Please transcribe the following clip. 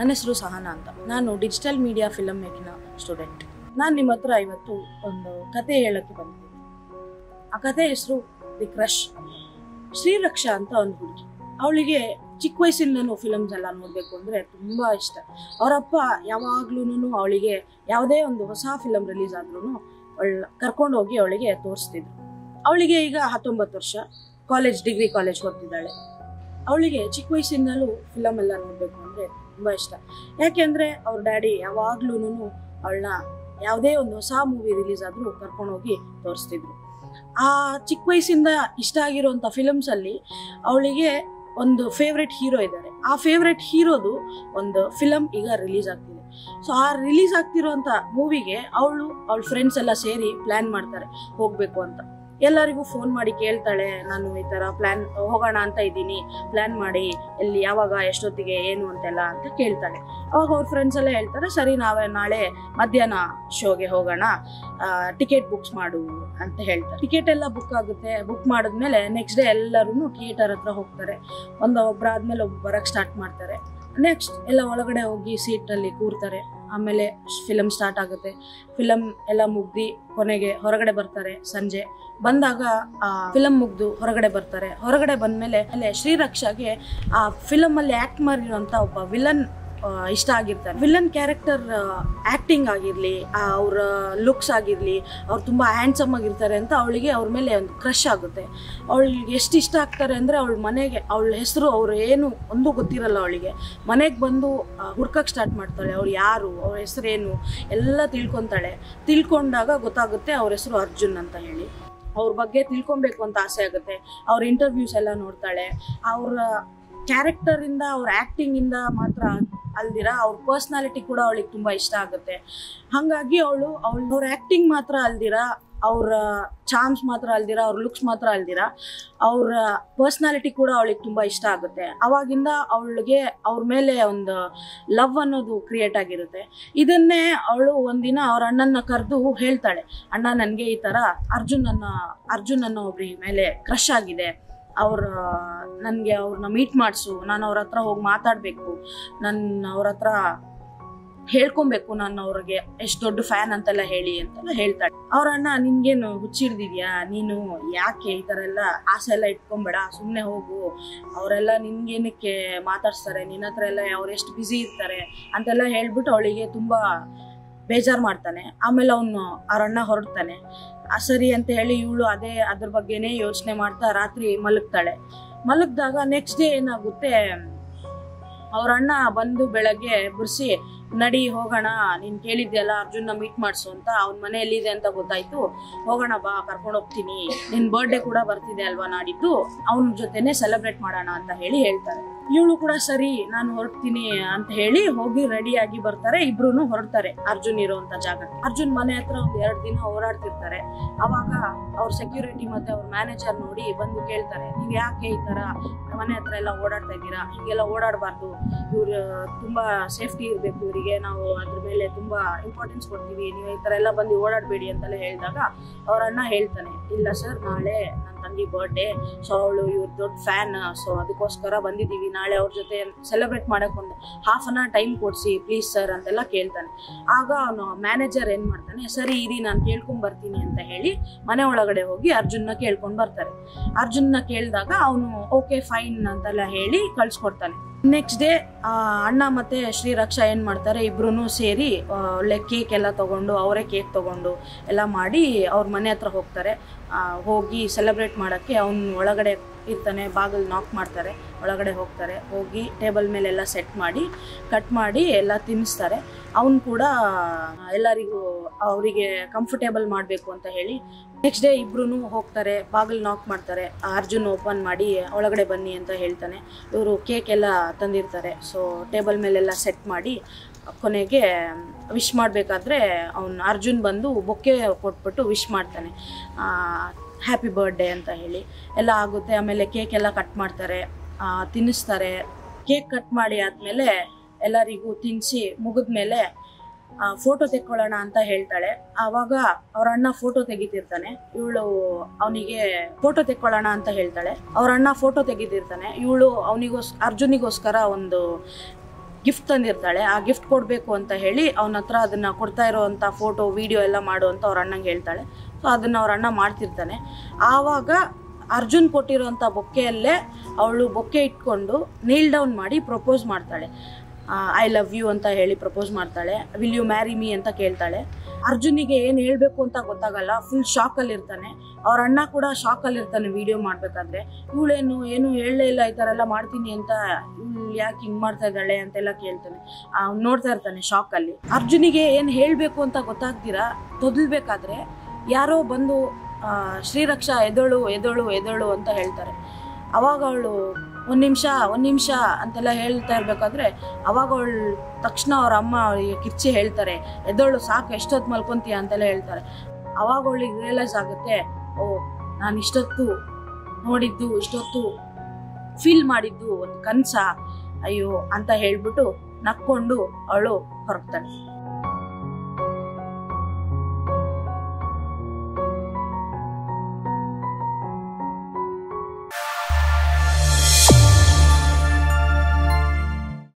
ನನ್ನ ಹೆಸರು ಸಹನಾ ಅಂತ ನಾನು digital media film making student ನಾನು ನಿಮ್ಮ ಹತ್ರ ಇವತ್ತು ಒಂದು ಕತೆ ಹೇಳಕ್ಕೆ ಬಂದಿದ್ದೀನಿ ಆ ಕತೆ ಹೆಸರು ದಿ ಕ್ರಶ್ ಶ್ರೀರಕ್ಷಾ ಅಂತ ಒಂದು ಹುಡುಗಿ ಅವಳಿಗೆ ಚಿಕ್ಕ ವಯಸ್ಸಿಂದನೂ ಫಿಲಮ್ಸ್ ಎಲ್ಲ ನೋಡಬೇಕು ಅಂದರೆ ತುಂಬ ಇಷ್ಟ ಅವರಪ್ಪ ಯಾವಾಗ್ಲೂ ಅವಳಿಗೆ ಯಾವುದೇ ಒಂದು ಹೊಸ ಫಿಲಮ್ ರಿಲೀಸ್ ಆದ್ರೂ ಅವಳ ಕರ್ಕೊಂಡು ಹೋಗಿ ಅವಳಿಗೆ ತೋರಿಸ್ತಿದ್ರು ಅವಳಿಗೆ ಈಗ ಹತ್ತೊಂಬತ್ತು ವರ್ಷ ಕಾಲೇಜ್ ಡಿಗ್ರಿ ಕಾಲೇಜ್ ಓದ್ತಿದ್ದಾಳೆ ಅವಳಿಗೆ ಚಿಕ್ಕ ವಯಸ್ಸಿಂದಲೂ ಫಿಲಮ್ ಎಲ್ಲ ನೋಡಬೇಕು ಅಂದರೆ ತುಂಬ ಇಷ್ಟ ಯಾಕೆಂದರೆ ಅವ್ರ ಡ್ಯಾಡಿ ಯಾವಾಗ್ಲೂ ಅವಳನ್ನ ಯಾವುದೇ ಒಂದು ಹೊಸ ಮೂವಿ ರಿಲೀಸ್ ಆದರೂ ಕರ್ಕೊಂಡೋಗಿ ತೋರಿಸ್ತಿದ್ರು ಆ ಚಿಕ್ಕ ವಯಸ್ಸಿಂದ ಇಷ್ಟ ಆಗಿರುವಂಥ ಫಿಲಮ್ಸಲ್ಲಿ ಅವಳಿಗೆ ಒಂದು ಫೇವ್ರೆಟ್ ಹೀರೋ ಇದ್ದಾರೆ ಆ ಫೇವ್ರೆಟ್ ಹೀರೋದು ಒಂದು ಫಿಲಮ್ ಈಗ ರಿಲೀಸ್ ಆಗ್ತಿದೆ ಸೊ ಆ ರಿಲೀಸ್ ಆಗ್ತಿರೋಂಥ ಮೂವಿಗೆ ಅವಳು ಅವಳ ಫ್ರೆಂಡ್ಸ್ ಎಲ್ಲ ಸೇರಿ ಪ್ಲ್ಯಾನ್ ಮಾಡ್ತಾರೆ ಹೋಗಬೇಕು ಅಂತ ಎಲ್ಲರಿಗೂ ಫೋನ್ ಮಾಡಿ ಕೇಳ್ತಾಳೆ ನಾನು ಈ ಥರ ಪ್ಲ್ಯಾನ್ ಹೋಗೋಣ ಅಂತ ಇದ್ದೀನಿ ಪ್ಲ್ಯಾನ್ ಮಾಡಿ ಎಲ್ಲಿ ಯಾವಾಗ ಎಷ್ಟೊತ್ತಿಗೆ ಏನು ಅಂತೆಲ್ಲ ಅಂತ ಕೇಳ್ತಾಳೆ ಅವಾಗ ಅವ್ರ ಫ್ರೆಂಡ್ಸ್ ಎಲ್ಲ ಹೇಳ್ತಾರೆ ಸರಿ ನಾವೇ ನಾಳೆ ಮಧ್ಯಾಹ್ನ ಶೋಗೆ ಹೋಗೋಣ ಟಿಕೆಟ್ ಬುಕ್ಸ್ ಮಾಡು ಅಂತ ಹೇಳ್ತಾರೆ ಟಿಕೆಟ್ ಎಲ್ಲ ಬುಕ್ ಆಗುತ್ತೆ ಬುಕ್ ಮಾಡಿದ್ಮೇಲೆ ನೆಕ್ಸ್ಟ್ ಡೇ ಎಲ್ಲರೂ ಥಿಯೇಟರ್ ಹತ್ರ ಹೋಗ್ತಾರೆ ಒಂದು ಒಬ್ಬರಾದ್ಮೇಲೆ ಒಬ್ಬ ಬರಕ್ಕೆ ಸ್ಟಾರ್ಟ್ ಮಾಡ್ತಾರೆ ನೆಕ್ಸ್ಟ್ ಎಲ್ಲ ಒಳಗಡೆ ಹೋಗಿ ಸೀಟಲ್ಲಿ ಕೂರ್ತಾರೆ ಆಮೇಲೆ ಫಿಲಮ್ ಸ್ಟಾರ್ಟ್ ಆಗುತ್ತೆ ಫಿಲಮ್ ಎಲ್ಲ ಮುಗ್ದು ಕೊನೆಗೆ ಹೊರಗಡೆ ಬರ್ತಾರೆ ಸಂಜೆ ಬಂದಾಗ ಆ ಫಿಲಮ್ ಮುಗ್ದು ಹೊರಗಡೆ ಬರ್ತಾರೆ ಹೊರಗಡೆ ಬಂದ್ಮೇಲೆ ಅಲ್ಲೇ ಶ್ರೀರಕ್ಷಾಗೆ ಆ ಫಿಲಮ್ ಅಲ್ಲಿ ಆಕ್ಟ್ ಮಾಡಿರೋಂಥ ಒಬ್ಬ ವಿಲನ್ ಇಷ್ಟ ಆಗಿರ್ತಾರೆ ವಿಲನ್ ಕ್ಯಾರೆಕ್ಟರ್ ಆಕ್ಟಿಂಗ್ ಆಗಿರ್ಲಿ ಅವ್ರ ಲುಕ್ಸ್ ಆಗಿರ್ಲಿ ಅವ್ರು ತುಂಬಾ ಹ್ಯಾಂಡ್ಸಮ್ ಆಗಿರ್ತಾರೆ ಅಂತ ಅವಳಿಗೆ ಅವ್ರ ಮೇಲೆ ಒಂದು ಕ್ರಶ್ ಆಗುತ್ತೆ ಅವಳಿಗೆ ಎಷ್ಟು ಇಷ್ಟ ಆಗ್ತಾರೆ ಅಂದ್ರೆ ಅವಳ ಮನೆಗೆ ಅವಳ ಹೆಸರು ಅವ್ರು ಏನು ಒಂದು ಗೊತ್ತಿರಲ್ಲ ಅವಳಿಗೆ ಮನೆಗೆ ಬಂದು ಹುಡ್ಕಕ್ಕೆ ಸ್ಟಾರ್ಟ್ ಮಾಡ್ತಾಳೆ ಅವ್ರು ಯಾರು ಅವ್ರ ಹೆಸರೇನು ಎಲ್ಲ ತಿಳ್ಕೊತಾಳೆ ತಿಳ್ಕೊಂಡಾಗ ಗೊತ್ತಾಗುತ್ತೆ ಅವ್ರ ಹೆಸರು ಅರ್ಜುನ್ ಅಂತ ಹೇಳಿ ಅವ್ರ ಬಗ್ಗೆ ತಿಳ್ಕೊಬೇಕು ಅಂತ ಆಸೆ ಆಗುತ್ತೆ ಅವ್ರ ಇಂಟರ್ವ್ಯೂಸ್ ಎಲ್ಲ ನೋಡ್ತಾಳೆ ಅವರ ಕ್ಯಾರೆಕ್ಟರಿಂದ ಅವ್ರ ಆ್ಯಕ್ಟಿಂಗಿಂದ ಮಾತ್ರ ಅಲ್ದಿರ ಅವ್ರ ಪರ್ಸ್ನಾಲಿಟಿ ಕೂಡ ಅವಳಿಗೆ ತುಂಬ ಇಷ್ಟ ಆಗುತ್ತೆ ಹಾಗಾಗಿ ಅವಳು ಅವಳು ಅವ್ರ ಆ್ಯಕ್ಟಿಂಗ್ ಮಾತ್ರ ಅಲ್ದಿರ ಅವರ ಚಾಮ್ಸ್ ಮಾತ್ರ ಅಲ್ದಿರ ಅವ್ರ ಲುಕ್ಸ್ ಮಾತ್ರ ಅಲ್ದಿರ ಅವರ ಪರ್ಸ್ನಾಲಿಟಿ ಕೂಡ ಅವಳಿಗೆ ತುಂಬ ಇಷ್ಟ ಆಗುತ್ತೆ ಅವಾಗಿಂದ ಅವಳಿಗೆ ಅವ್ರ ಮೇಲೆ ಒಂದು ಲವ್ ಅನ್ನೋದು ಕ್ರಿಯೇಟ್ ಆಗಿರುತ್ತೆ ಇದನ್ನೇ ಅವಳು ಒಂದಿನ ಅವ್ರ ಅಣ್ಣನ ಕರೆದು ಹೇಳ್ತಾಳೆ ಅಣ್ಣ ನನಗೆ ಈ ಥರ ಅರ್ಜುನ್ ಅನ್ನೋ ಅರ್ಜುನ್ ಅನ್ನೋ ಒಬ್ರಿಗೆ ಮೇಲೆ ಕ್ರಶ್ ಆಗಿದೆ ಅವ್ರ ನನಗೆ ಅವ್ರನ್ನ ಮೀಟ್ ಮಾಡಿಸು ನಾನು ಅವ್ರ ಹತ್ರ ಹೋಗಿ ಮಾತಾಡಬೇಕು ನನ್ನ ಅವ್ರ ಹತ್ರ ಹೇಳ್ಕೊಬೇಕು ನಾನು ಅವ್ರಿಗೆ ಎಷ್ಟು ದೊಡ್ಡ ಫ್ಯಾನ್ ಅಂತೆಲ್ಲ ಹೇಳಿ ಅಂತೆಲ್ಲ ಹೇಳ್ತಾಳೆ ಅವ್ರ ಅಣ್ಣ ನಿನ್ಗೇನು ಹುಚ್ಚಿಡ್ದಿದ್ಯಾ ನೀನು ಯಾಕೆ ಈ ಥರ ಎಲ್ಲ ಆಸೆ ಎಲ್ಲ ಇಟ್ಕೊಂಬೇಡ ಸುಮ್ಮನೆ ಹೋಗು ಅವರೆಲ್ಲ ನಿನ್ಗೇನಕ್ಕೆ ಮಾತಾಡ್ಸ್ತಾರೆ ನಿನ್ನ ಹತ್ರ ಎಲ್ಲ ಅವ್ರು ಎಷ್ಟು ಬ್ಯುಸಿ ಇರ್ತಾರೆ ಅಂತೆಲ್ಲ ಹೇಳ್ಬಿಟ್ಟು ಅವಳಿಗೆ ತುಂಬ ಬೇಜಾರು ಮಾಡ್ತಾನೆ ಆಮೇಲೆ ಅವನು ಅವ್ರ ಅಣ್ಣ ಹೊರಡ್ತಾನೆ ಆ ಸರಿ ಅಂತ ಹೇಳಿ ಇವಳು ಅದೇ ಅದ್ರ ಬಗ್ಗೆನೇ ಯೋಚನೆ ಮಾಡ್ತಾ ರಾತ್ರಿ ಮಲಗ್ತಾಳೆ ಮಲಗ್ದಾಗ ನೆಕ್ಸ್ಟ್ ಡೇ ಏನಾಗುತ್ತೆ ಅವ್ರ ಅಣ್ಣ ಬಂದು ಬೆಳಗ್ಗೆ ಬಿಡಿಸಿ ನಡಿ ಹೋಗೋಣ ನೀನು ಕೇಳಿದ್ಯಲ್ಲ ಅರ್ಜುನ್ನ ಮೀಟ್ ಮಾಡಿಸು ಅಂತ ಅವ್ನ ಮನೆ ಎಲ್ಲಿದೆ ಅಂತ ಗೊತ್ತಾಯ್ತು ಹೋಗೋಣ ಬಾ ಕರ್ಕೊಂಡು ಹೋಗ್ತೀನಿ ನಿನ್ನ ಬರ್ಡೇ ಕೂಡ ಬರ್ತಿದೆ ಅಲ್ವಾ ನಾಡಿದ್ದು ಅವನ ಜೊತೆನೆ ಸೆಲೆಬ್ರೇಟ್ ಮಾಡೋಣ ಅಂತ ಹೇಳಿ ಹೇಳ್ತಾರೆ ಇವಳು ಕೂಡ ಸರಿ ನಾನು ಹೊರಡ್ತೀನಿ ಅಂತ ಹೇಳಿ ಹೋಗಿ ರೆಡಿ ಆಗಿ ಬರ್ತಾರೆ ಇಬ್ರು ಹೊರಡ್ತಾರೆ ಅರ್ಜುನ್ ಇರುವಂತ ಜಾಗಕ್ಕೆ ಅರ್ಜುನ್ ಮನೆ ಹತ್ರ ಒಂದ್ ಎರಡು ದಿನ ಓಡಾಡ್ತಿರ್ತಾರೆ ಅವಾಗ ಅವ್ರ ಸೆಕ್ಯೂರಿಟಿ ಮತ್ತೆ ಅವ್ರ ಮ್ಯಾನೇಜರ್ ನೋಡಿ ಬಂದು ಕೇಳ್ತಾರೆ ನೀವ್ ಯಾಕೆ ಈ ತರ ಮನೆ ಹತ್ರ ಎಲ್ಲ ಓಡಾಡ್ತಾ ಇದ್ದೀರಾ ಹೀಗೆಲ್ಲ ಓಡಾಡಬಾರ್ದು ಇವ್ರು ತುಂಬಾ ಸೇಫ್ಟಿ ಇರ್ಬೇಕು ಇವರಿಗೆ ನಾವು ಅದ್ರ ಮೇಲೆ ತುಂಬಾ ಇಂಪಾರ್ಟೆನ್ಸ್ ಕೊಡ್ತೀವಿ ನೀವು ಈ ತರ ಎಲ್ಲ ಬಂದು ಓಡಾಡಬೇಡಿ ಅಂತೆಲ್ಲ ಹೇಳಿದಾಗ ಅವ್ರ ಅಣ್ಣ ಹೇಳ್ತಾನೆ ಇಲ್ಲ ಸರ್ ನಾಳೆ ನನ್ನ ತಂಗಿ ಬರ್ಡೇ ಸೊ ಅವಳು ಇವ್ರ ದೊಡ್ಡ ಫ್ಯಾನ್ ಸೊ ಅದಕ್ಕೋಸ್ಕರ ಬಂದಿದ್ದೀವಿ ನಾಳೆ ಅವ್ರ ಜೊತೆ ಸೆಲೆಬ್ರೇಟ್ ಮಾಡಕ್ ಒಂದು ಹಾಫ್ ಅನ್ ಅವರ್ ಟೈಮ್ ಕೊಡಿಸಿ ಪ್ಲೀಸ್ ಸರ್ ಅಂತೆಲ್ಲ ಕೇಳ್ತಾನೆ ಆಗ ಅವನು ಮ್ಯಾನೇಜರ್ ಏನ್ ಮಾಡ್ತಾನೆ ಸರಿ ಇರಿ ನಾನು ಕೇಳ್ಕೊಂಡ್ ಬರ್ತೀನಿ ಅಂತ ಹೇಳಿ ಮನೆ ಒಳಗಡೆ ಹೋಗಿ ಅರ್ಜುನ್ನ ಕೇಳ್ಕೊಂಡ್ ಬರ್ತಾರೆ ಅರ್ಜುನ್ನ ಕೇಳಿದಾಗ ಅವನು ಓಕೆ ಫೈನ್ ಅಂತೆಲ್ಲ ಹೇಳಿ ಕಳ್ಸ್ಕೊಡ್ತಾನೆ ನೆಕ್ಸ್ಟ್ ಡೇ ಅಣ್ಣ ಮತ್ತೆ ಶ್ರೀರಕ್ಷಾ ಏನ್ ಮಾಡ್ತಾರೆ ಇಬ್ರು ಸೇರಿ ಆ, ಒಳ್ಳೆ ಕೇಕ್ ಎಲ್ಲ ತಗೊಂಡು ಅವರೇ ಕೇಕ್ ತಗೊಂಡು ಎಲ್ಲ ಮಾಡಿ ಅವ್ರ ಮನೆ ಹತ್ರ ಹೋಗ್ತಾರೆ ಆ, ಹೋಗಿ ಸೆಲೆಬ್ರೇಟ್ ಮಾಡೋಕ್ಕೆ ಅವ್ನು ಒಳಗಡೆ ಇರ್ತಾನೆ ಬಾಗಿಲು ನಾಕ್ ಮಾಡ್ತಾರೆ ಒಳಗಡೆ ಹೋಗ್ತಾರೆ ಹೋಗಿ ಟೇಬಲ್ ಮೇಲೆಲ್ಲ ಸೆಟ್ ಮಾಡಿ ಕಟ್ ಮಾಡಿ ಎಲ್ಲ ತಿನ್ನಿಸ್ತಾರೆ ಅವನು ಕೂಡ ಎಲ್ಲರಿಗೂ ಅವರಿಗೆ ಕಂಫರ್ಟೇಬಲ್ ಮಾಡಬೇಕು ಅಂತ ಹೇಳಿ ನೆಕ್ಸ್ಟ್ ಡೇ ಇಬ್ರು ಹೋಗ್ತಾರೆ ಬಾಗಿಲು ನಾಕ್ ಮಾಡ್ತಾರೆ ಅರ್ಜುನ್ ಓಪನ್ ಮಾಡಿ ಒಳಗಡೆ ಬನ್ನಿ ಅಂತ ಹೇಳ್ತಾನೆ ಇವರು ಕೇಕ್ ಎಲ್ಲ ತಂದಿರ್ತಾರೆ ಸೊ ಟೇಬಲ್ ಮೇಲೆಲ್ಲ ಸೆಟ್ ಮಾಡಿ ಕೊನೆಗೆ ವಿಶ್ ಮಾಡಬೇಕಾದ್ರೆ ಅವ್ನು ಅರ್ಜುನ್ ಬಂದು ಬೊಕ್ಕೆ ಕೊಟ್ಬಿಟ್ಟು ವಿಶ್ ಮಾಡ್ತಾನೆ ಹ್ಯಾಪಿ ಬರ್ಡೇ ಅಂತ ಹೇಳಿ ಎಲ್ಲ ಆಗುತ್ತೆ ಆಮೇಲೆ ಕೇಕ್ ಎಲ್ಲ ಕಟ್ ಮಾಡ್ತಾರೆ ಆ, ತಿನ್ನಿಸ್ತಾರೆ ಕೇಕ್ ಕಟ್ ಮಾಡಿ ಆದಮೇಲೆ ಎಲ್ಲರಿಗೂ ತಿನ್ನಿಸಿ ಮುಗಿದ್ಮೇಲೆ ಫೋಟೋ ತೆಕ್ಕೊಳ್ಳೋಣ ಅಂತ ಹೇಳ್ತಾಳೆ ಆವಾಗ ಅವ್ರ ಅಣ್ಣ ಫೋಟೋ ತೆಗಿತಿರ್ತಾನೆ ಇವಳು ಅವನಿಗೆ ಫೋಟೋ ತೆಕ್ಕೊಳ್ಳೋಣ ಅಂತ ಹೇಳ್ತಾಳೆ ಅವ್ರ ಅಣ್ಣ ಫೋಟೋ ತೆಗಿತಿರ್ತಾನೆ ಇವಳು ಅವನಿಗೋಸ್ ಅರ್ಜುನಿಗೋಸ್ಕರ ಒಂದು ಗಿಫ್ಟ್ ತಂದಿರ್ತಾಳೆ ಆ ಗಿಫ್ಟ್ ಕೊಡಬೇಕು ಅಂತ ಹೇಳಿ ಅವನ ಹತ್ರ ಅದನ್ನು ಕೊಡ್ತಾ ಇರೋವಂಥ ಫೋಟೋ ವಿಡಿಯೋ ಎಲ್ಲ ಮಾಡು ಅಂತ ಅವ್ರ ಅಣ್ಣಂಗೆ ಹೇಳ್ತಾಳೆ ಸೊ ಅದನ್ನು ಅವ್ರ ಅಣ್ಣ ಮಾಡ್ತಿರ್ತಾನೆ ಆವಾಗ ಅರ್ಜುನ್ ಕೊಟ್ಟಿರೋಂಥ ಬೊಕ್ಕೆಯಲ್ಲೇ ಅವಳು ಬೊಕ್ಕೆ ಇಟ್ಕೊಂಡು ನೀಲ್ ಡೌನ್ ಮಾಡಿ ಪ್ರಪೋಸ್ ಮಾಡ್ತಾಳೆ ಐ ಲವ್ ಯು ಅಂತ ಹೇಳಿ ಪ್ರಪೋಸ್ ಮಾಡ್ತಾಳೆ ವಿಲ್ ಯು ಮ್ಯಾರಿ ಮೀ ಅಂತ ಕೇಳ್ತಾಳೆ ಅರ್ಜುನಿಗೆ ಏನು ಹೇಳಬೇಕು ಅಂತ ಗೊತ್ತಾಗಲ್ಲ ಫುಲ್ ಶಾಕಲ್ಲಿ ಇರ್ತಾನೆ ಅವ್ರ ಅಣ್ಣ ಕೂಡ ಶಾಕಲ್ಲಿ ಇರ್ತಾನೆ ವಿಡಿಯೋ ಮಾಡಬೇಕಾದ್ರೆ ಇವಳೇನು ಏನು ಹೇಳಲೇ ಇಲ್ಲ ಈ ಥರ ಎಲ್ಲ ಮಾಡ್ತೀನಿ ಅಂತ ಇವಳು ಯಾಕೆ ಹಿಂಗೆ ಮಾಡ್ತಾ ಇದ್ದಾಳೆ ಅಂತೆಲ್ಲ ಕೇಳ್ತಾನೆ ಅವ್ನು ನೋಡ್ತಾ ಇರ್ತಾನೆ ಶಾಕಲ್ಲಿ ಅರ್ಜುನಿಗೆ ಏನು ಹೇಳಬೇಕು ಅಂತ ಗೊತ್ತಾಗ್ದಿರಾ ತೊದಲ್ಬೇಕಾದ್ರೆ ಯಾರೋ ಬಂದು ಆ, ಶ್ರೀರಕ್ಷಾ ಎದೋಳು ಎದೋಳು ಎದೋಳು ಅಂತ ಹೇಳ್ತಾರೆ ಅವಾಗ ಅವಳು ಒಂದು ನಿಮಿಷ ಒಂದು ನಿಮಿಷ ಅಂತೆಲ್ಲ ಹೇಳ್ತಾ ಇರ್ಬೇಕಾದ್ರೆ ಅವಾಗ ಅವಳು ತಕ್ಷಣ ಅವ್ರ ಅಮ್ಮ ಅವಳಿಗೆ ಕಿರ್ಚಿ ಹೇಳ್ತಾರೆ ಎದೋಳು ಸಾಕು ಎಷ್ಟೊತ್ತು ಮಲ್ಕೊಂತೀಯ ಅಂತೆಲ್ಲ ಹೇಳ್ತಾರೆ ಅವಾಗ ಅವಳಿಗೆ ರಿಯಲೈಸ್ ಆಗುತ್ತೆ ಓ ನಾನು ಇಷ್ಟೊತ್ತು ನೋಡಿದ್ದು ಇಷ್ಟೊತ್ತು ಫೀಲ್ ಮಾಡಿದ್ದು ಒಂದು ಕನಸ ಅಯ್ಯೋ ಅಂತ ಹೇಳ್ಬಿಟ್ಟು ನಕ್ಕೊಂಡು ಅವಳು ಹೊರಗ್ತಾಳೆ